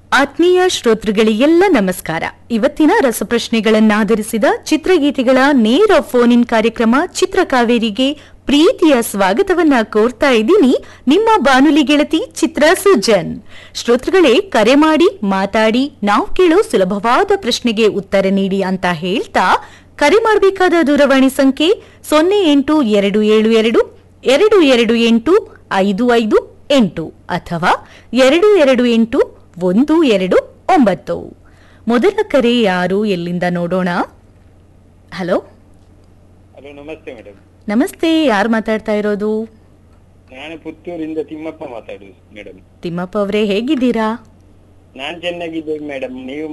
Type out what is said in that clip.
ಆತ್ಮೀಯ ಶ್ರೋತೃಗಳಿಗೆಲ್ಲ ನಮಸ್ಕಾರ ಇವತ್ತಿನ ರಸಪ್ರಶ್ನೆಗಳನ್ನಾಧರಿಸಿದ ಚಿತ್ರಗೀತೆಗಳ ನೇರ ಫೋನ್ ಇನ್ ಕಾರ್ಯಕ್ರಮ ಚಿತ್ರಕಾವೇರಿಗೆ ಪ್ರೀತಿಯ ಸ್ವಾಗತವನ್ನ ಕೋರ್ತಾ ಇದ್ದೀನಿ ನಿಮ್ಮ ಬಾನುಲಿ ಗೆಳತಿ ಚಿತ್ರ ಸುಜನ್ ಶ್ರೋತೃಗಳೇ ಕರೆ ಮಾಡಿ ಮಾತಾಡಿ ನಾವು ಕೇಳೋ ಸುಲಭವಾದ ಪ್ರಶ್ನೆಗೆ ಉತ್ತರ ನೀಡಿ ಅಂತ ಹೇಳ್ತಾ ಕರೆ ಮಾಡಬೇಕಾದ ದೂರವಾಣಿ ಸಂಖ್ಯೆ ಸೊನ್ನೆ ಎಂಟು ಎರಡು ಏಳು ಎರಡು ಎರಡು ಎರಡು ಎಂಟು ಐದು ಐದು ಎಂಟು ಅಥವಾ ಎರಡು ಎರಡು ಎಂಟು ಒಂದು ಎರಡು ಒಂಬತ್ತು ಮೊದಲ ಕರೆ ಯಾರು ಎಲ್ಲಿಂದ ನೋಡೋಣ ಹಲೋ ಹಲೋ ನಮಸ್ತೆ ಮೇಡಮ್ ನಮಸ್ತೆ ಯಾರು ಮಾತಾಡ್ತಾ ಇರೋದು ನಾನು ಪುತ್ತೂರಿಂದ ತಿಮ್ಮಪ್ಪ ಮಾತಾಡುದು ಮೇಡಮ್ ತಿಮ್ಮಪ್ಪ ಅವರೇ ಹೇಗಿದ್ದೀರಾ ನಾನ್ ಚೆನ್ನಾಗಿದ್ದೇನೆ ಮೇಡಮ್ ನೀವು